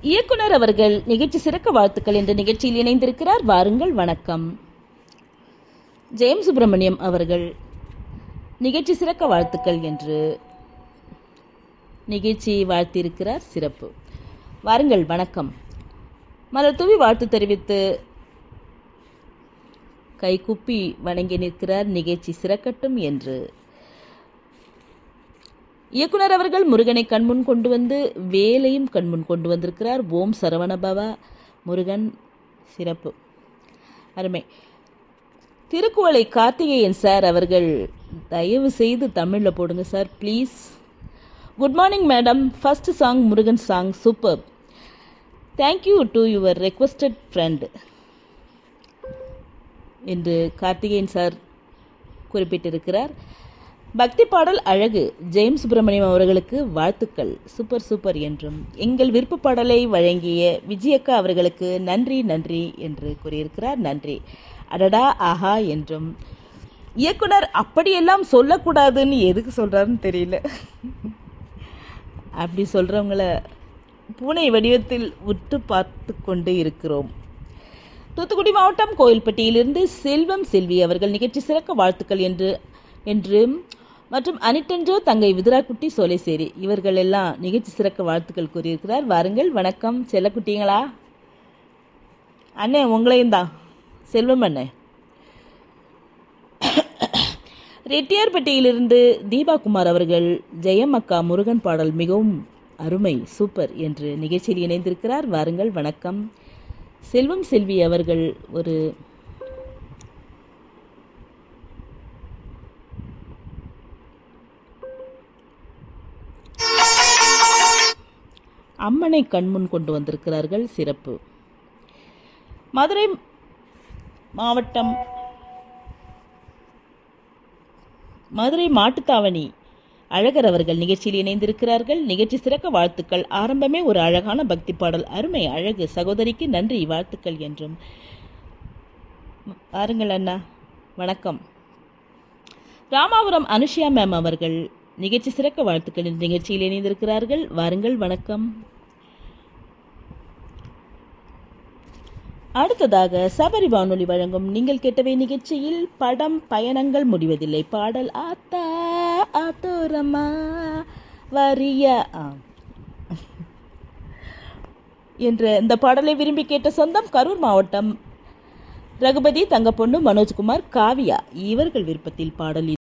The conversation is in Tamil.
இயக்குனர் அவர்கள் நிகழ்ச்சி சிறக்க வாழ்த்துக்கள் என்ற நிகழ்ச்சியில் இணைந்திருக்கிறார் வாருங்கள் வணக்கம் ஜெயம் சுப்பிரமணியம் அவர்கள் நிகழ்ச்சி சிறக்க வாழ்த்துக்கள் என்று நிகழ்ச்சியை வாழ்த்தியிருக்கிறார் சிறப்பு வாருங்கள் வணக்கம் மலர் தூவி வாழ்த்து தெரிவித்து கைகுப்பி வணங்கி நிற்கிறார் நிகழ்ச்சி சிறக்கட்டும் என்று இயக்குனர் அவர்கள் முருகனை கண்முன் கொண்டு வந்து வேலையும் கண்முன் கொண்டு வந்திருக்கிறார் ஓம் சரவணபவா முருகன் சிறப்பு அருமை திருக்குவளை கார்த்திகேயன் சார் அவர்கள் தயவு செய்து தமிழில் போடுங்க sir please good morning madam first song Murugan song super thank you to your requested friend என்று கார்த்திகேயன் சார் குறிப்பிட்டிருக்கிறார் பக்தி பாடல் அழகு ஜெயம் சுப்பிரமணியம் அவர்களுக்கு வாழ்த்துக்கள் சூப்பர் சூப்பர் என்றும் எங்கள் விருப்ப பாடலை வழங்கிய விஜயக்கா அவர்களுக்கு நன்றி நன்றி என்று கூறியிருக்கிறார் நன்றி அடடா ஆஹா என்றும் இயக்குனர் அப்படியெல்லாம் சொல்லக்கூடாதுன்னு எதுக்கு சொல்றாருன்னு தெரியல அப்படி சொல்றவங்கள பூனை வடிவத்தில் உற்று பார்த்து கொண்டு இருக்கிறோம் தூத்துக்குடி மாவட்டம் கோயில்பட்டியிலிருந்து செல்வம் செல்வி அவர்கள் நிகழ்ச்சி சிறக்க வாழ்த்துக்கள் என்று என்று மற்றும் அனிட்டென்றோ தங்கை விதுராக்குட்டி சோலைசேரி இவர்கள் எல்லாம் நிகழ்ச்சி சிறக்க வாழ்த்துக்கள் கூறியிருக்கிறார் வாருங்கள் வணக்கம் செல்லக்குட்டிங்களா அண்ணே உங்களையும் தான் செல்வம் அண்ணே ரெட்டியார்பட்டியிலிருந்து தீபா குமார் அவர்கள் ஜெயம் அக்கா முருகன் பாடல் மிகவும் அருமை சூப்பர் என்று நிகழ்ச்சியில் இணைந்திருக்கிறார் வாருங்கள் வணக்கம் செல்வம் செல்வி அவர்கள் ஒரு அம்மனை கண்முன் கொண்டு வந்திருக்கிறார்கள் சிறப்பு மதுரை மாவட்டம் மதுரை மாட்டுத்தாவணி அழகர் அவர்கள் நிகழ்ச்சியில் இணைந்திருக்கிறார்கள் நிகழ்ச்சி சிறக்க வாழ்த்துக்கள் ஆரம்பமே ஒரு அழகான பக்தி பாடல் அருமை அழகு சகோதரிக்கு நன்றி வாழ்த்துக்கள் என்றும் பாருங்கள் அண்ணா வணக்கம் ராமாபுரம் அனுஷியா மேம் அவர்கள் நிகழ்ச்சி சிறக்க வாழ்த்துக்கள் என்ற நிகழ்ச்சியில் இணைந்திருக்கிறார்கள் வாருங்கள் வணக்கம் அடுத்ததாக சபரி வானொலி வழங்கும் நீங்கள் கேட்டவை நிகழ்ச்சியில் படம் பயணங்கள் முடிவதில்லை பாடல் ஆத்தா ஆத்தோரம்மா வரியா ஆ. என்ற இந்த பாடலை விரும்பி கேட்ட சொந்தம் கரூர் மாவட்டம் ரகுபதி தங்கப்பொண்ணு மனோஜ்குமார் காவியா இவர்கள் விருப்பத்தில் பாடல்